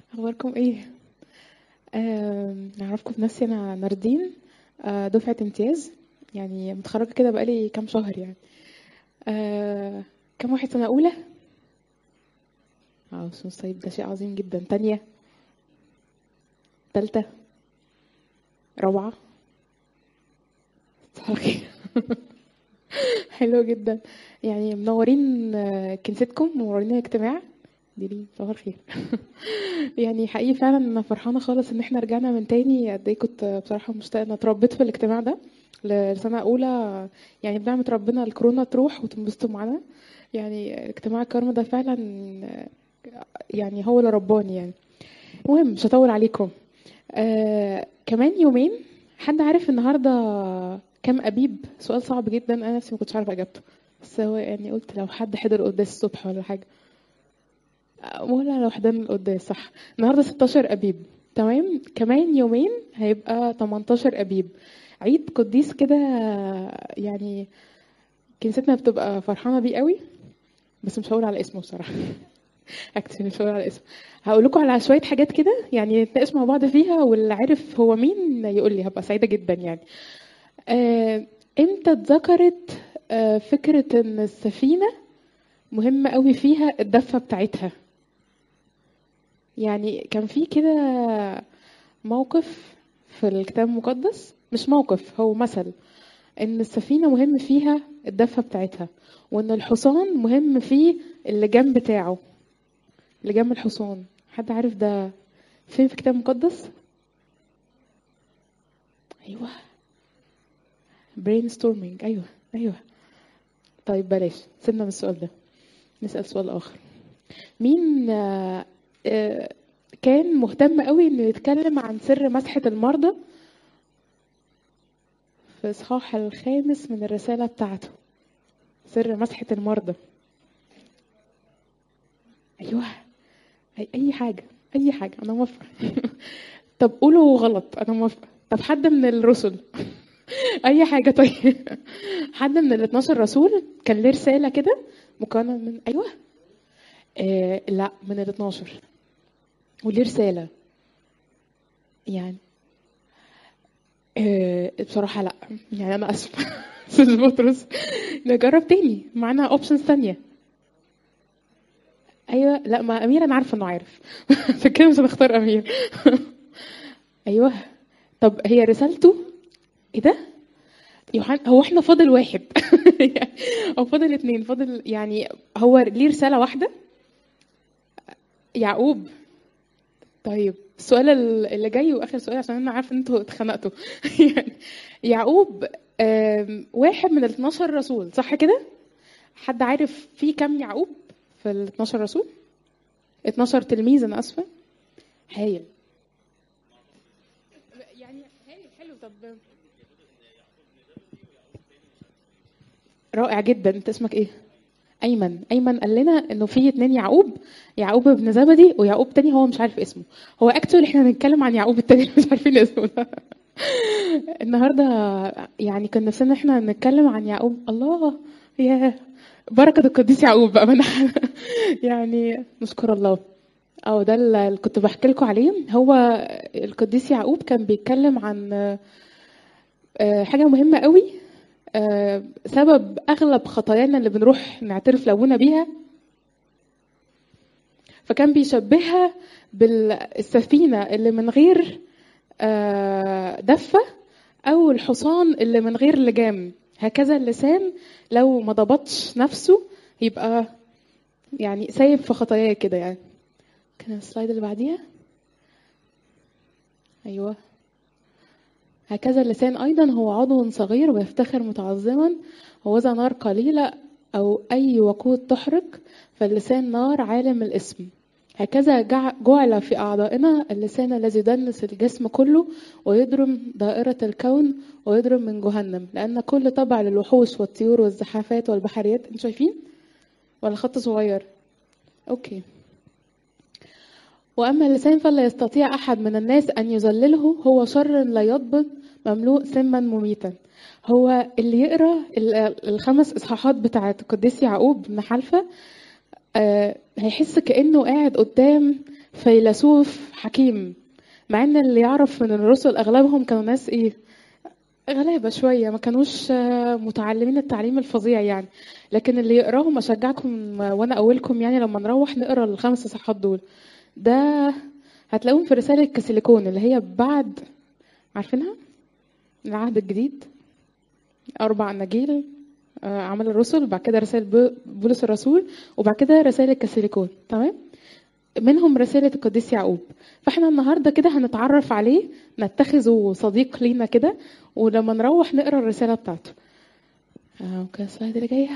اخباركم ايه آم، نعرفكم بنفسي انا ناردين آه، دفعة امتياز يعني متخرجة كده بقالي كام شهر يعني آه، كام واحد سنة أولى اه بس طيب ده شيء عظيم جدا تانية تالتة رابعة صباح الخير حلو جدا يعني منورين آه، كنيستكم منورين الاجتماع دي لي صباح الخير يعني حقيقي فعلا انا فرحانه خالص ان احنا رجعنا من تاني قد ايه كنت بصراحه مشتاقه انا اتربيت في الاجتماع ده لسنه اولى يعني بنعمه ربنا الكورونا تروح وتنبسطوا معانا يعني اجتماع الكرم ده فعلا يعني هو اللي رباني يعني المهم مش هطول عليكم آه كمان يومين حد عارف النهارده كام ابيب سؤال صعب جدا انا نفسي ما كنتش عارفه اجابته بس هو يعني قلت لو حد حضر قداس الصبح ولا حاجه ولا لو حضرنا القداس صح النهارده 16 ابيب تمام كمان يومين هيبقى 18 ابيب عيد قديس كده يعني كنيستنا بتبقى فرحانه بيه قوي بس مش هقول على اسمه بصراحه اكتشلي مش هقول على اسمه هقول لكم على شويه حاجات كده يعني نتناقش مع بعض فيها واللي عارف هو مين يقول لي هبقى سعيده جدا يعني آه، امتى اتذكرت آه، فكره ان السفينه مهم قوي فيها الدفه بتاعتها يعني كان في كده موقف في الكتاب المقدس مش موقف هو مثل ان السفينه مهم فيها الدفه بتاعتها وان الحصان مهم فيه اللجام بتاعه لجام الحصان حد عارف ده فين في الكتاب المقدس ايوه برين ستورمينج ايوه ايوه طيب بلاش سيبنا من السؤال ده نسال سؤال اخر مين آه، آه، كان مهتم قوي انه يتكلم عن سر مسحة المرضى في اصحاح الخامس من الرسالة بتاعته سر مسحة المرضى ايوه اي اي حاجة اي حاجة انا موافقة طب قولوا غلط انا موافقة طب حد من الرسل اي حاجة طيب حد من ال 12 رسول كان ليه رسالة كده مكونة من ايوه آه لا من ال 12 وليه رسالة يعني آه بصراحة لا يعني أنا آسفة أستاذ بطرس نجرب تاني معانا أوبشنز تانية أيوة لا ما أمير أنا عارفة إنه عارف عشان كده مش هنختار أمير أيوة طب هي رسالته إيه ده؟ يوحنا هو احنا فاضل واحد او فاضل اتنين فاضل يعني هو ليه رسالة واحدة يعقوب طيب السؤال اللي جاي واخر سؤال عشان انا عارفه ان انتوا اتخنقتوا يعني يعقوب آم، واحد من ال 12 رسول صح كده؟ حد عارف في كام يعقوب في ال 12 رسول؟ 12 تلميذ انا اسفه هايل يعني هايل حلو طب رائع جدا انت اسمك ايه؟ ايمن ايمن قال لنا انه في اتنين يعقوب يعقوب ابن زبدي ويعقوب تاني هو مش عارف اسمه هو اكتوال احنا هنتكلم عن يعقوب التاني اللي مش عارفين اسمه ده. النهارده يعني كان نفسنا احنا نتكلم عن يعقوب الله يا بركة القديس يعقوب بقى من يعني نشكر الله اه ده اللي كنت بحكي لكم عليه هو القديس يعقوب كان بيتكلم عن آه، حاجة مهمة قوي آه، سبب اغلب خطايانا اللي بنروح نعترف لابونا بيها فكان بيشبهها بالسفينه اللي من غير آه، دفه او الحصان اللي من غير لجام هكذا اللسان لو ما ضبطش نفسه يبقى يعني سايب في خطاياه كده يعني كان السلايد اللي بعديها ايوه هكذا اللسان أيضا هو عضو صغير ويفتخر متعظما ووذا نار قليلة أو أي وقود تحرق فاللسان نار عالم الاسم هكذا جع- جعل في أعضائنا اللسان الذي يدنس الجسم كله ويضرم دائرة الكون ويضرم من جهنم لأن كل طبع للوحوش والطيور والزحافات والبحريات انتوا شايفين؟ ولا خط صغير؟ أوكي وأما اللسان فلا يستطيع أحد من الناس أن يذلله هو شر لا يضبط مملوء سما مميتا هو اللي يقرا ال- الخمس إصحاحات بتاعت القديس يعقوب بن حلفة آه، هيحس كأنه قاعد قدام فيلسوف حكيم مع ان اللي يعرف من الرسل اغلبهم كانوا ناس ايه غلابة شوية ما كانوش آه، متعلمين التعليم الفظيع يعني لكن اللي يقراهم أشجعكم آه، وأنا أولكم يعني لما نروح نقرا الخمس صفحات دول ده هتلاقوهم في رسالة كاسيليكون اللي هي بعد عارفينها العهد الجديد أربع أناجيل آه، أعمال الرسل بعد كده رسائل بو- بولس الرسول وبعد كده رسائل كاسيليكون تمام منهم رسالة القديس يعقوب فاحنا النهاردة كده هنتعرف عليه نتخذه صديق لينا كده ولما نروح نقرا الرسالة بتاعته اه اوكي السلايد اللي جاية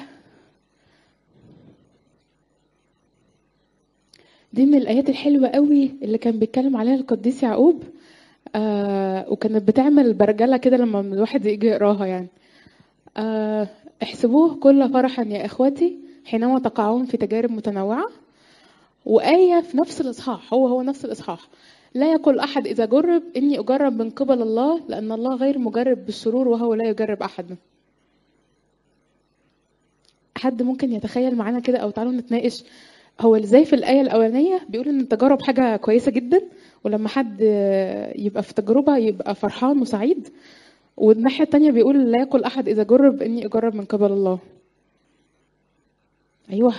دي من الآيات الحلوة قوي اللي كان بيتكلم عليها القديس يعقوب آه وكانت بتعمل برجلة كده لما الواحد يجي يقراها يعني آه احسبوه كل فرحا يا إخوتي حينما تقعون في تجارب متنوعة وآية في نفس الإصحاح هو هو نفس الإصحاح لا يقول أحد إذا جرب إني أجرب من قبل الله لأن الله غير مجرب بالشرور وهو لا يجرب أحدا حد ممكن يتخيل معانا كده أو تعالوا نتناقش هو ازاي في الآية الأولانية بيقول إن التجارب حاجة كويسة جدا ولما حد يبقى في تجربة يبقى فرحان وسعيد والناحية التانية بيقول لا يقول أحد إذا جرب إني أجرب من قبل الله أيوه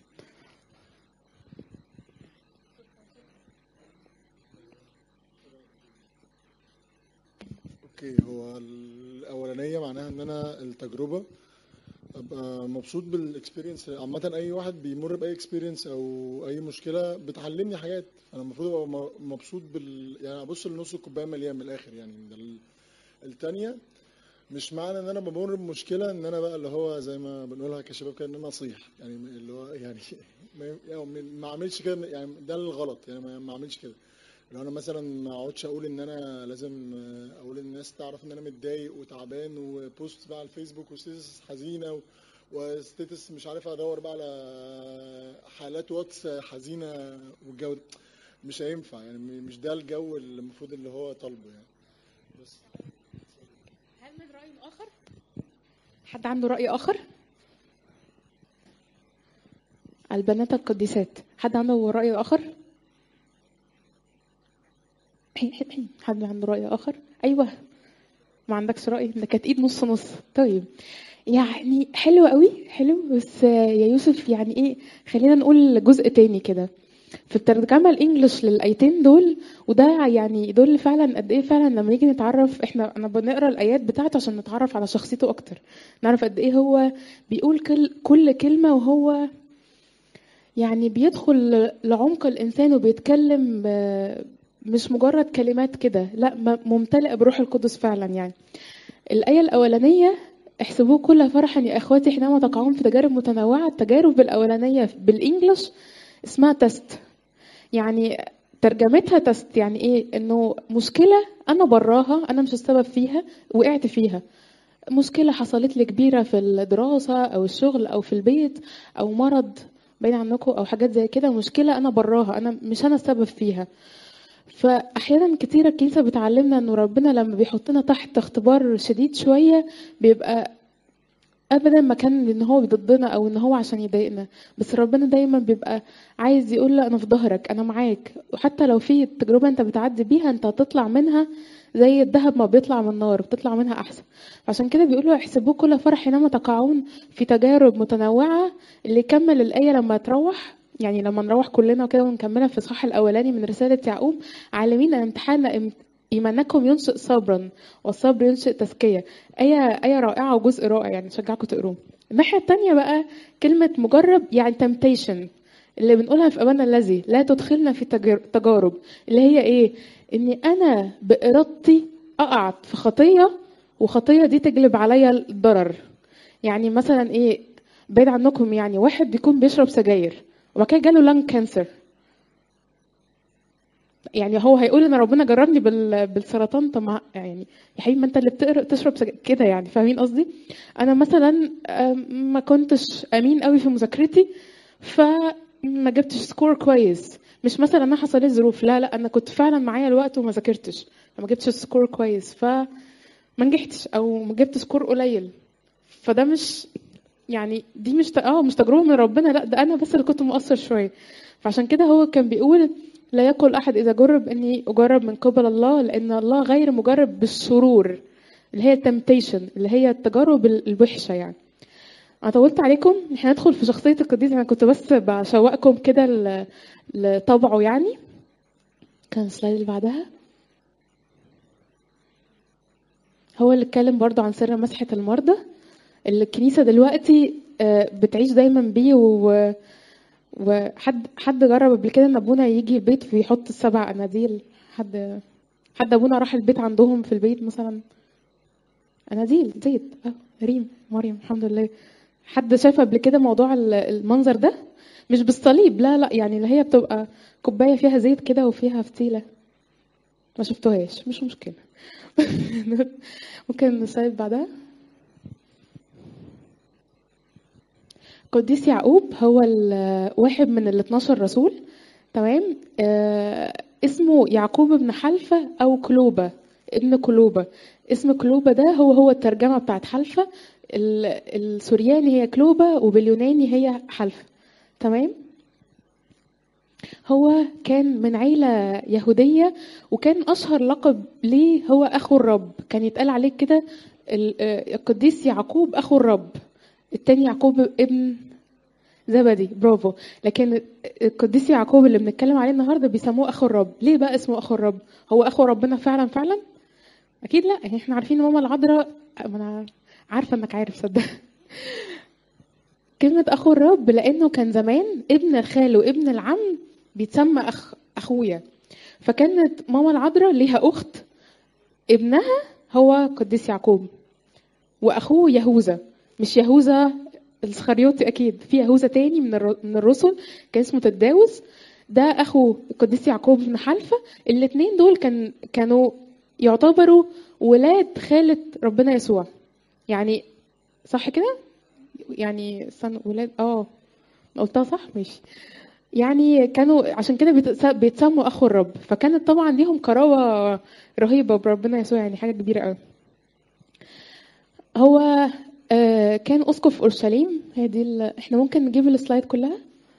اوكي هو الاولانيه معناها ان انا التجربه ابقى مبسوط بالاكسبيرينس عامه اي واحد بيمر باي اكسبيرينس او اي مشكله بتعلمني حاجات انا المفروض ابقى م- مبسوط بال يعني ابص لنص الكوبايه مليان من الاخر يعني ده ال- التانية مش معنى ان انا بمر بمشكله ان انا بقى اللي هو زي ما بنقولها كشباب كده ان انا اصيح يعني اللي هو يعني ما يعني ما اعملش كده يعني ده الغلط يعني ما ما اعملش كده لو انا مثلا ما اقعدش اقول ان انا لازم اقول للناس تعرف ان انا متضايق وتعبان وبوست بقى على الفيسبوك وستيتس حزينه و- وستيتس مش عارف ادور بقى على حالات واتس حزينه والجو ده مش هينفع يعني مش ده الجو اللي المفروض اللي هو طالبه يعني بس هل من رأي آخر؟ حد عنده رأي آخر؟ البنات القديسات حد عنده رأي آخر؟ حد عنده رأي آخر؟ أيوه ما عندكش رأي ده كانت إيد نص نص طيب يعني حلو قوي حلو بس يا يوسف يعني إيه خلينا نقول جزء تاني كده في الترجمة الإنجليش للآيتين دول وده يعني يدل فعلا قد إيه فعلا لما نيجي نتعرف إحنا أنا بنقرا الآيات بتاعته عشان نتعرف على شخصيته أكتر نعرف قد إيه هو بيقول كل كل كلمة وهو يعني بيدخل لعمق الإنسان وبيتكلم آه، مش مجرد كلمات كده لا م- ممتلئ بروح القدس فعلا يعني الآية الأولانية احسبوه كل فرحا يا اخواتي حينما تقعون في تجارب متنوعة التجارب الأولانية بالإنجلش اسمها تست يعني ترجمتها تست يعني ايه انه مشكلة انا براها انا مش السبب فيها وقعت فيها مشكلة حصلت لي كبيرة في الدراسة او الشغل او في البيت او مرض بعيد عنكم او حاجات زي كده مشكلة انا براها انا مش انا السبب فيها فاحيانا كتيرة الكنيسة بتعلمنا انه ربنا لما بيحطنا تحت اختبار شديد شوية بيبقى ابدا ما كان ان هو ضدنا او ان هو عشان يضايقنا بس ربنا دايما بيبقى عايز يقول له انا في ظهرك انا معاك وحتى لو في تجربه انت بتعدي بيها انت هتطلع منها زي الذهب ما بيطلع من النار بتطلع منها احسن عشان كده بيقولوا احسبوه كل فرح حينما تقعون في تجارب متنوعه اللي يكمل الايه لما تروح يعني لما نروح كلنا كده ونكملها في الصح الاولاني من رساله يعقوب عالمين ان امتحان ايمانكم ينشئ صبرا والصبر ينشئ تزكيه ايه ايه رائعه وجزء رائع يعني اشجعكم تقروه الناحيه الثانيه بقى كلمه مجرب يعني temptation اللي بنقولها في ابانا الذي لا تدخلنا في تجار- تجارب اللي هي ايه اني انا بارادتي اقع في خطيه وخطيه دي تجلب عليا الضرر يعني مثلا ايه بعيد عنكم يعني واحد بيكون بيشرب سجاير وبعد كده جاله لانج كانسر يعني هو هيقول ان ربنا جربني بال... بالسرطان طب ما يعني يا حبيبي ما انت اللي بتقرا تشرب سج... كده يعني فاهمين قصدي انا مثلا آم، ما كنتش امين قوي في مذاكرتي فما جبتش سكور كويس مش مثلا انا حصل لي ظروف لا لا انا كنت فعلا معايا الوقت وما ذاكرتش فما جبتش سكور كويس فما نجحتش او ما جبت سكور قليل فده مش يعني دي مش اه مش تجربه من ربنا لا ده انا بس اللي كنت مقصر شويه فعشان كده هو كان بيقول لا يقل أحد إذا جرب إني أجرب من قبل الله لأن الله غير مجرب بالشرور اللي هي التمتيشن اللي هي التجارب الوحشة يعني أنا طولت عليكم احنا ندخل في شخصية القديس أنا كنت بس بشوقكم كده ل- لطبعه يعني كان السلايد اللي بعدها هو اللي اتكلم برضو عن سر مسحة المرضى اللي الكنيسة دلوقتي آه، بتعيش دايما بيه و... وحد حد جرب قبل كده ان ابونا يجي البيت ويحط السبع اناديل حد حد ابونا راح البيت عندهم في البيت مثلا اناديل زيت اه ريم مريم الحمد لله حد شاف قبل كده موضوع ال- المنظر ده مش بالصليب لا لا يعني اللي هي بتبقى كوبايه فيها زيت كده وفيها فتيله ما شفتوهاش مش مشكله ممكن نسيب بعدها قديس يعقوب هو ال- واحد من ال 12 رسول تمام آه اسمه يعقوب بن حلفة أو كلوبة ابن كلوبة اسم كلوبة ده هو هو الترجمة بتاعت حلفة ال- السورياني هي كلوبة وباليوناني هي حلفة تمام هو كان من عيلة يهودية وكان أشهر لقب ليه هو أخو الرب كان يتقال عليه كده ال- آه، القديس يعقوب أخو الرب التاني يعقوب ابن زبدي برافو لكن القديس يعقوب اللي بنتكلم عليه النهارده بيسموه اخو الرب ليه بقى اسمه اخو الرب هو اخو ربنا فعلا فعلا اكيد لا يعني احنا عارفين ان ماما العذراء ما انا عارفه انك عارف صدق كلمة أخو الرب لأنه كان زمان ابن خاله ابن العم بيتسمى أخ أخويا فكانت ماما العذراء ليها أخت ابنها هو قديس يعقوب وأخوه يهوذا مش يهوذا الاسخريوطي أكيد في يهوذا تاني من الر- من الرسل كان اسمه تداوس ده أخو القديس يعقوب بن حلفة الاتنين دول كان كانوا يعتبروا ولاد خالة ربنا يسوع يعني صح كده؟ يعني استنى ولاد اه قلتها صح ماشي يعني كانوا عشان كده بيتس- بيتسموا اخو الرب فكانت طبعا ليهم قرابه رهيبه بربنا يسوع يعني حاجه كبيره قوي هو آه، كان اسقف اورشليم هي دي ال... احنا ممكن نجيب السلايد كلها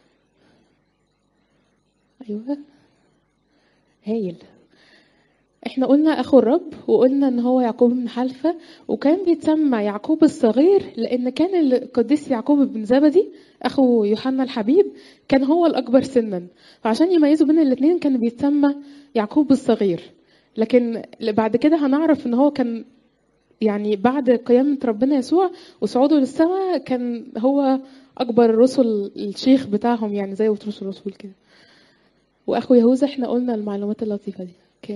ايوه هايل احنا قلنا اخو الرب وقلنا ان هو يعقوب بن حلفة وكان بيتسمى يعقوب الصغير لان كان القديس يعقوب بن زبدي اخو يوحنا الحبيب كان هو الاكبر سنا فعشان يميزوا بين الاثنين كان بيتسمى يعقوب الصغير لكن بعد كده هنعرف ان هو كان يعني بعد قيامة ربنا يسوع وصعوده للسماء كان هو اكبر الرسل الشيخ بتاعهم يعني زي بطرس الرسول كده واخو يهوذا احنا قلنا المعلومات اللطيفة دي اوكي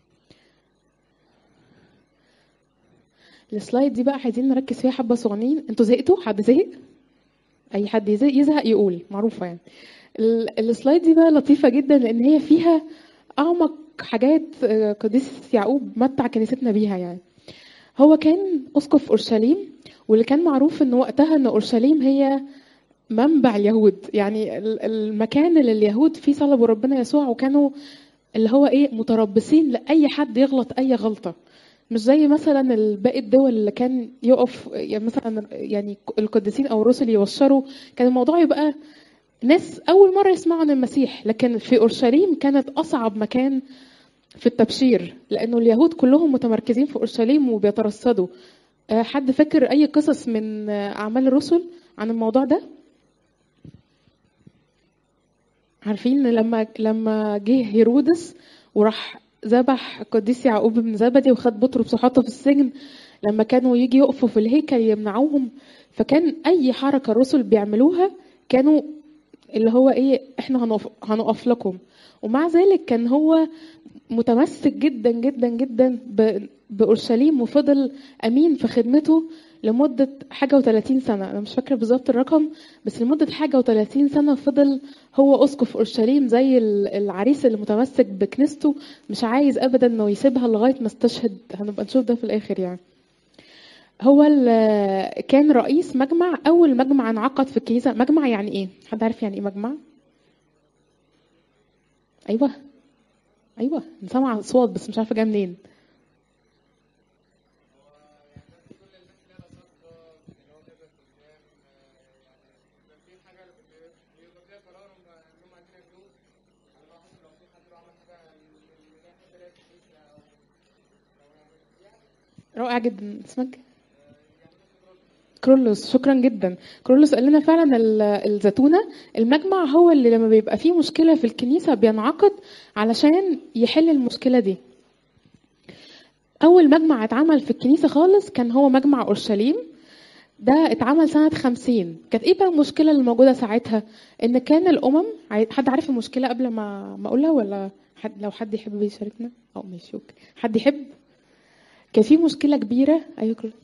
السلايد دي بقى عايزين نركز فيها حبة صغنين انتوا زهقتوا حد زهق اي حد يزهق, يزهق يقول معروفة يعني ال- السلايد دي بقى لطيفة جدا لان هي فيها اعمق حاجات آه، قديس يعقوب متع كنيستنا بيها يعني هو كان اسقف اورشليم واللي كان معروف ان وقتها ان اورشليم هي منبع اليهود يعني ال- المكان اللي اليهود فيه صلبوا ربنا يسوع وكانوا اللي هو ايه متربصين لاي حد يغلط اي غلطه مش زي مثلا ال- باقي الدول اللي كان يقف يعني مثلا يعني القديسين او الرسل يبشروا كان الموضوع يبقى ناس اول مره يسمعوا عن المسيح لكن في اورشليم كانت اصعب مكان في التبشير لانه اليهود كلهم متمركزين في اورشليم وبيترصدوا آه، حد فاكر اي قصص من آه، اعمال الرسل عن الموضوع ده عارفين لما لما جه هيرودس وراح ذبح القديس يعقوب بن زبدي وخد بطرس وحطه في السجن لما كانوا يجي يقفوا في الهيكل يمنعوهم فكان اي حركه الرسل بيعملوها كانوا اللي هو ايه احنا هنقف, هنقف لكم ومع ذلك كان هو متمسك جدا جدا جدا ب- بأورشليم وفضل أمين في خدمته لمدة حاجة وثلاثين سنة أنا مش فاكرة بالظبط الرقم بس لمدة حاجة وثلاثين سنة فضل هو أسقف أورشليم زي ال- العريس اللي متمسك بكنيسته مش عايز أبدا إنه يسيبها لغاية ما استشهد هنبقى نشوف ده في الآخر يعني هو ال- كان رئيس مجمع أول مجمع انعقد في الكنيسة مجمع يعني إيه؟ حد عارف يعني إيه مجمع؟ أيوه أيوه أنا سامعة أصوات بس مش عارفة جاية منين رائع جدا اسمك كرولوس شكرا جدا كرولوس قال لنا فعلا ال- الزتونه المجمع هو اللي لما بيبقى فيه مشكله في الكنيسه بينعقد علشان يحل المشكله دي اول مجمع اتعمل في الكنيسه خالص كان هو مجمع اورشليم ده اتعمل سنة خمسين كانت ايه بقى المشكلة اللي موجودة ساعتها ان كان الامم عاي- حد عارف المشكلة قبل ما ما اقولها ولا حد لو حد يحب يشاركنا او ماشي اوكي حد يحب كان في مشكلة كبيرة ايوه كل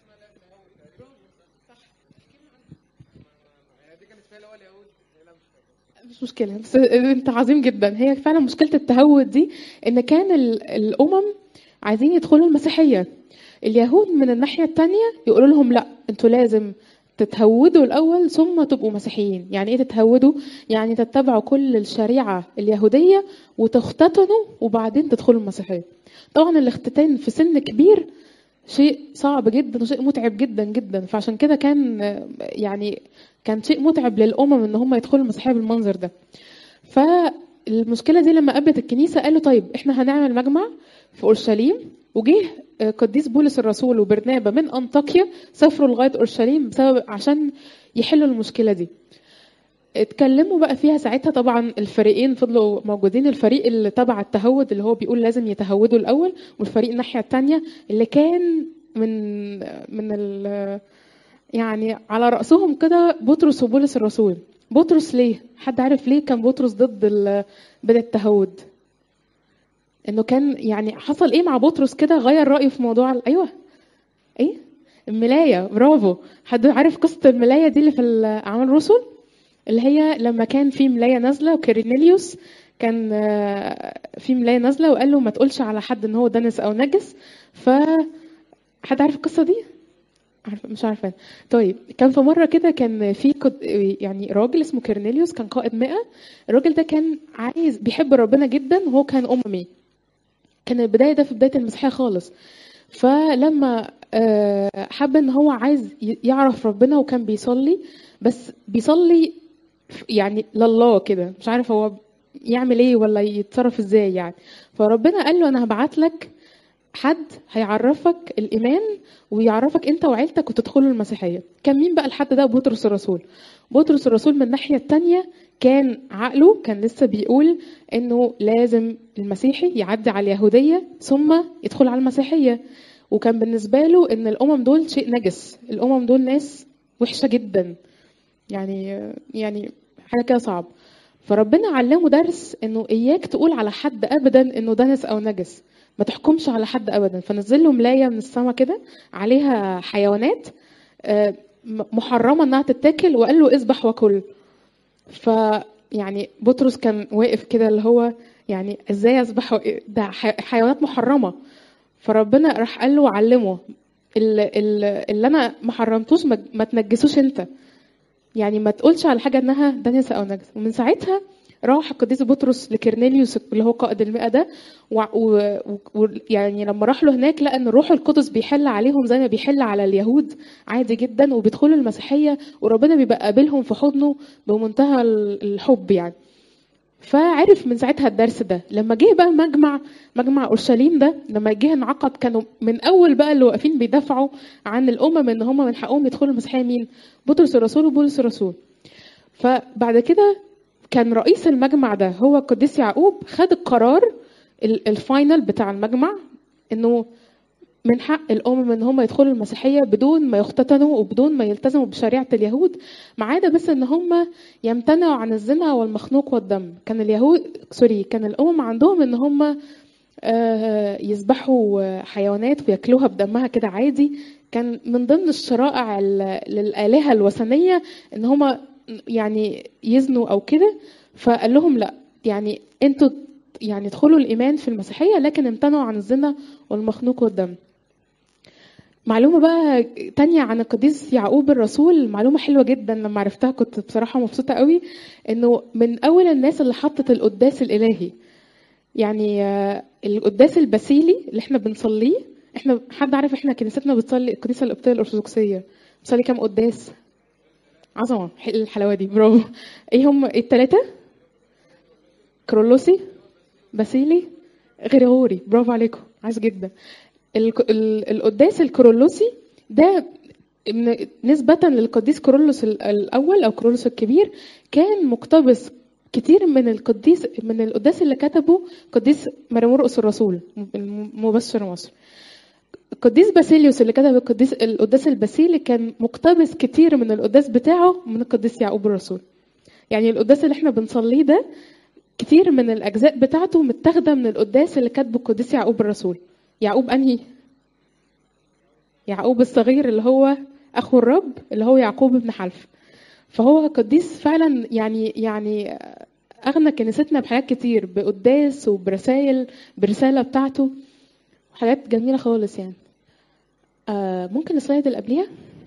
مش مشكلة بس انت عظيم جدا هي فعلا مشكلة التهود دي ان كان ال- الامم عايزين يدخلوا المسيحية اليهود من الناحية التانية يقولوا لهم لا انتوا لازم تتهودوا الأول ثم تبقوا مسيحيين يعني ايه تتهودوا يعني تتبعوا كل الشريعة اليهودية وتختتنوا وبعدين تدخلوا المسيحية طبعا الاختتان في سن كبير شيء صعب جدا وشيء متعب جدا جدا فعشان كده كان آه، يعني كان شيء متعب للأمم ان هم يدخلوا المسيحية بالمنظر ده فالمشكلة دي لما قابلت الكنيسة قالوا طيب احنا هنعمل مجمع في أورشليم وجه آه، قديس بولس الرسول وبرنابا من أنطاكيا سافروا لغاية أورشليم بسبب عشان يحلوا المشكلة دي اتكلموا بقى فيها ساعتها طبعا الفريقين فضلوا موجودين الفريق اللي تبع التهود اللي هو بيقول لازم يتهودوا الأول والفريق الناحية التانية اللي كان من من ال يعني على رأسهم كده بطرس وبولس الرسول بطرس ليه؟ حد عارف ليه كان بطرس ضد ال- ضد التهود؟ انه كان يعني حصل ايه مع بطرس كده غير رأيه في موضوع ال- ايوه ايه الملاية برافو حد عارف قصة الملاية دي اللي في ال- أعمال الرسل اللي هي لما كان في ملاية نازلة وكيرنيليوس كان آه، في ملاية نازلة وقال له ما تقولش على حد ان هو دنس او نجس ف حد عارف القصة دي؟ عارفة مش عارفة طيب كان في مرة كده كان في كد... يعني راجل اسمه كيرنيليوس كان قائد مئة الراجل ده كان عايز بيحب ربنا جدا وهو كان أممي كان البداية ده في بداية المسيحية خالص فلما آه، حب ان هو عايز ي- يعرف ربنا وكان بيصلي بس بيصلي ف- يعني لله كده مش عارف هو يعمل ايه ولا يتصرف ازاي يعني فربنا قال له انا هبعت لك حد هيعرفك الايمان ويعرفك انت وعيلتك وتدخلوا المسيحيه كان مين بقى الحد ده بطرس الرسول بطرس الرسول من الناحيه التانية كان عقله كان لسه بيقول انه لازم المسيحي يعدي على اليهوديه ثم يدخل على المسيحيه وكان بالنسبه له ان الامم دول شيء نجس الامم دول ناس وحشه جدا يعني يعني حاجه كده صعب فربنا علمه درس انه اياك تقول على حد ابدا انه دنس او نجس ما تحكمش على حد ابدا فنزل له ملايه من السماء كده عليها حيوانات آه، م- محرمه انها تتاكل وقال له اذبح وكل ف يعني بطرس كان واقف كده اللي هو يعني ازاي اذبح و- ده ح- حيوانات محرمه فربنا راح قال له علمه اللي, اللي انا ما حرمتوش ما ما تنجسوش انت يعني ما تقولش على حاجه انها دنس او نجس ومن ساعتها راح القديس بطرس لكرنيليوس اللي هو قائد المئة ده ويعني و... و... يعني لما راح له هناك لقى ان الروح القدس بيحل عليهم زي ما بيحل على اليهود عادي جدا وبيدخلوا المسيحيه وربنا بيبقى قابلهم في حضنه بمنتهى ال- الحب يعني فعرف من ساعتها الدرس ده لما جه بقى مجمع مجمع اورشليم ده لما جه انعقد كانوا من اول بقى اللي واقفين بيدافعوا عن الامم ان هم من حقهم يدخلوا المسيحيه مين بطرس الرسول وبولس الرسول فبعد كده كان رئيس المجمع ده هو القديس يعقوب خد القرار ال- الفاينل بتاع المجمع انه من حق الامم ان هم يدخلوا المسيحيه بدون ما يختتنوا وبدون ما يلتزموا بشريعه اليهود ما عدا بس ان هم يمتنعوا عن الزنا والمخنوق والدم كان اليهود سوري كان الامم عندهم ان هم آه، يذبحوا حيوانات وياكلوها بدمها كده عادي كان من ضمن الشرائع ال- للآلهة الوثنية ان هم يعني يزنوا او كده فقال لهم لا يعني انتوا يعني ادخلوا الايمان في المسيحيه لكن امتنعوا عن الزنا والمخنوق والدم معلومه بقى تانية عن القديس يعقوب الرسول معلومه حلوه جدا لما عرفتها كنت بصراحه مبسوطه قوي انه من اول الناس اللي حطت القداس الالهي يعني آه، القداس البسيلي اللي احنا بنصليه احنا حد عارف احنا كنيستنا بتصلي الكنيسه القبطيه الارثوذكسيه بتصلي كام قداس عظمه حل- الحلاوه دي برافو ايه هم الثلاثه كرولوسي باسيلي غريغوري برافو عليكم عايز جدا ال- ال- القداس الكورولوسي ده من- نسبة للقديس كورولوس ال- الأول أو كورولوس الكبير كان مقتبس كتير من القديس من القداس اللي كتبه قديس مرمرقس الرسول الم- مبشر مصر القديس باسيليوس اللي كتب القديس القداس الباسيلي كان مقتبس كتير من القداس بتاعه من القديس يعقوب الرسول يعني القداس اللي احنا بنصليه ده كتير من الأجزاء بتاعته متاخدة من القداس اللي كاتبه القديس يعقوب الرسول يعقوب أنهي؟ يعقوب الصغير اللي هو أخو الرب اللي هو يعقوب بن حلف فهو قديس فعلا يعني يعني أغنى كنيستنا بحاجات كتير بقداس وبرسائل برسالة بتاعته حاجات جميلة خالص يعني آه ممكن السلايد اللي قبليها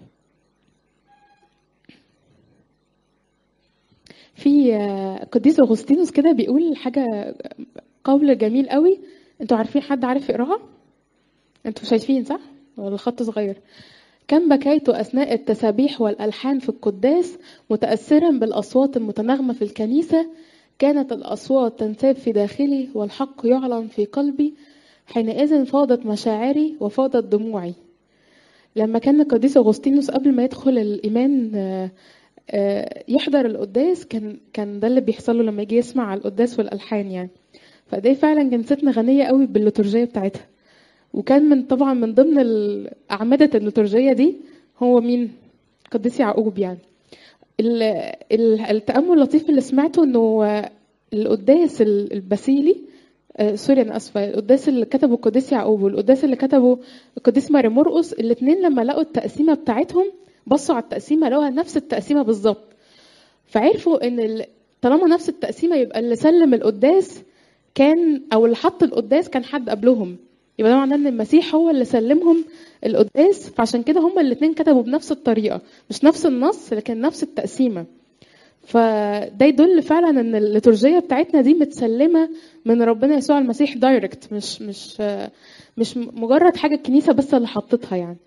في آه، قديس اغسطينوس كده بيقول حاجه قول جميل قوي انتوا عارفين حد عارف يقراها انتوا شايفين صح ولا الخط صغير كم بكيت اثناء التسابيح والالحان في القداس متاثرا بالاصوات المتناغمه في الكنيسه كانت الاصوات تنساب في داخلي والحق يعلن في قلبي حينئذ فاضت مشاعري وفاضت دموعي لما كان القديس اغسطينوس قبل ما يدخل الايمان آه، آه، يحضر القداس كان كان ده اللي بيحصل له لما يجي يسمع القداس والالحان يعني فده فعلا كنيستنا غنيه قوي بالليتورجيه بتاعتها وكان من طبعا من ضمن ال- اعمده الليتورجيه دي هو مين قديس يعقوب يعني ال- ال- التامل اللطيف اللي سمعته انه آه، القداس ال- الباسيلي آه، سوري انا اسفه القداس اللي كتبه القديس يعقوب والقداس اللي كتبه القديس ماري مرقس الاثنين لما لقوا التقسيمه بتاعتهم بصوا على التقسيمه لقوها نفس التقسيمه بالظبط فعرفوا ان ال- طالما نفس التقسيمه يبقى اللي سلم القداس كان او اللي حط القداس كان حد قبلهم يبقى ده معناه ان المسيح هو اللي سلمهم القداس فعشان كده هما الاثنين كتبوا بنفس الطريقه مش نفس النص لكن نفس التقسيمه فده يدل فعلا ان الليتورجيه بتاعتنا دي متسلمه من ربنا يسوع المسيح دايركت مش مش مش مجرد حاجه الكنيسه بس اللي حطتها يعني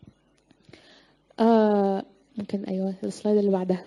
آه ممكن ايوه السلايد اللي بعدها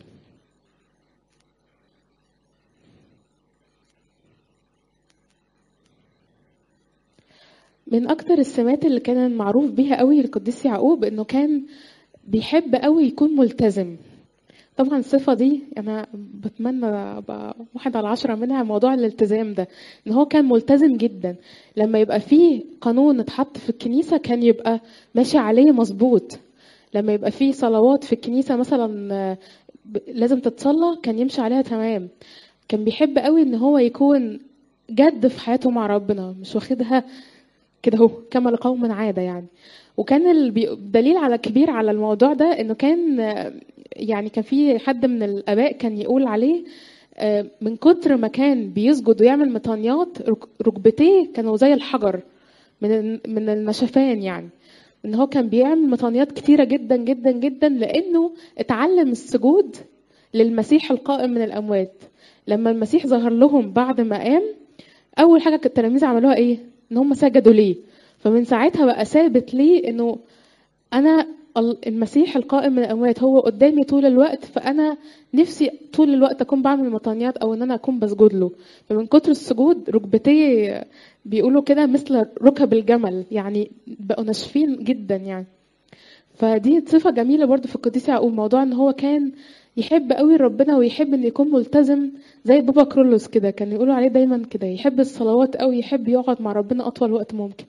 من اكتر السمات اللي كان معروف بيها قوي القديس يعقوب انه كان بيحب قوي يكون ملتزم طبعا الصفة دي أنا بتمنى أبقى واحد على عشرة منها موضوع الالتزام ده إن هو كان ملتزم جدا لما يبقى فيه قانون اتحط في الكنيسة كان يبقى ماشي عليه مظبوط لما يبقى فيه صلوات في الكنيسة مثلا آه، ب- لازم تتصلى كان يمشي عليها تمام كان بيحب قوي إن هو يكون جد في حياته مع ربنا مش واخدها كده هو كما لقوم عادة يعني وكان البي- الدليل على كبير على الموضوع ده انه كان آه، يعني كان في حد من الاباء كان يقول عليه آه، من كتر ما كان بيسجد ويعمل مطانيات رك- ركبتيه كانوا زي الحجر من ال- من النشفان يعني ان هو كان بيعمل مطانيات كتيره جدا جدا جدا لانه اتعلم السجود للمسيح القائم من الاموات لما المسيح ظهر لهم بعد ما قام اول حاجه كانت التلاميذ عملوها ايه ان هم سجدوا ليه فمن ساعتها بقى ثابت ليه انه انا ال- المسيح القائم من الاموات هو قدامي طول الوقت فانا نفسي طول الوقت اكون بعمل مطانيات او ان انا اكون بسجد له فمن كتر السجود ركبتي بيقولوا كده مثل ركب الجمل يعني بقوا ناشفين جدا يعني فدي صفة جميلة برضو في القديس يعقوب موضوع ان هو كان يحب قوي ربنا ويحب ان يكون ملتزم زي بابا كرولوس كده كان يقولوا عليه دايما كده يحب الصلوات قوي يحب يقعد مع ربنا اطول وقت ممكن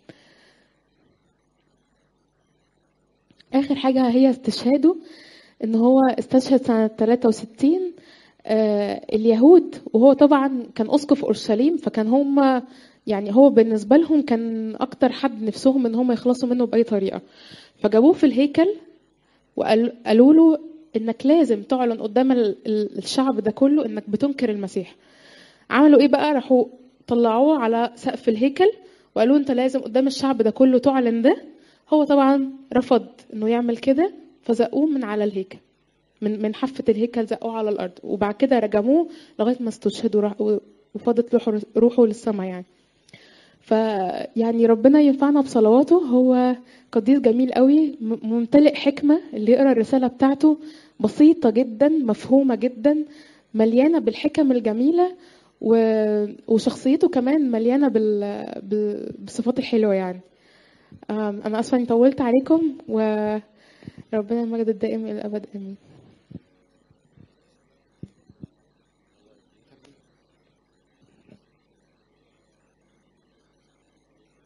اخر حاجة هي استشهاده ان هو استشهد سنة 63 آه اليهود وهو طبعا كان اسقف اورشليم فكان هم يعني هو بالنسبة لهم كان اكتر حد نفسهم ان هم يخلصوا منه باي طريقة فجابوه في الهيكل وقالوا له انك لازم تعلن قدام ال- ال- الشعب ده كله انك بتنكر المسيح عملوا ايه بقى راحوا طلعوه على سقف الهيكل وقالوا انت لازم قدام الشعب ده كله تعلن ده هو طبعا رفض انه يعمل كده فزقوه من على الهيكل من من حافه الهيكل زقوه على الارض وبعد كده رجموه لغايه ما استشهد وراح وفاضت روحه روحه للسماء يعني فيعني ربنا ينفعنا بصلواته هو قديس جميل قوي م- ممتلئ حكمة اللي يقرأ الرسالة بتاعته بسيطة جدا مفهومة جدا مليانة بالحكم الجميلة و- وشخصيته كمان مليانة بال... بال... بالصفات الحلوة يعني أم، انا اسفه اني طولت عليكم وربنا المجد الدائم الى الابد امين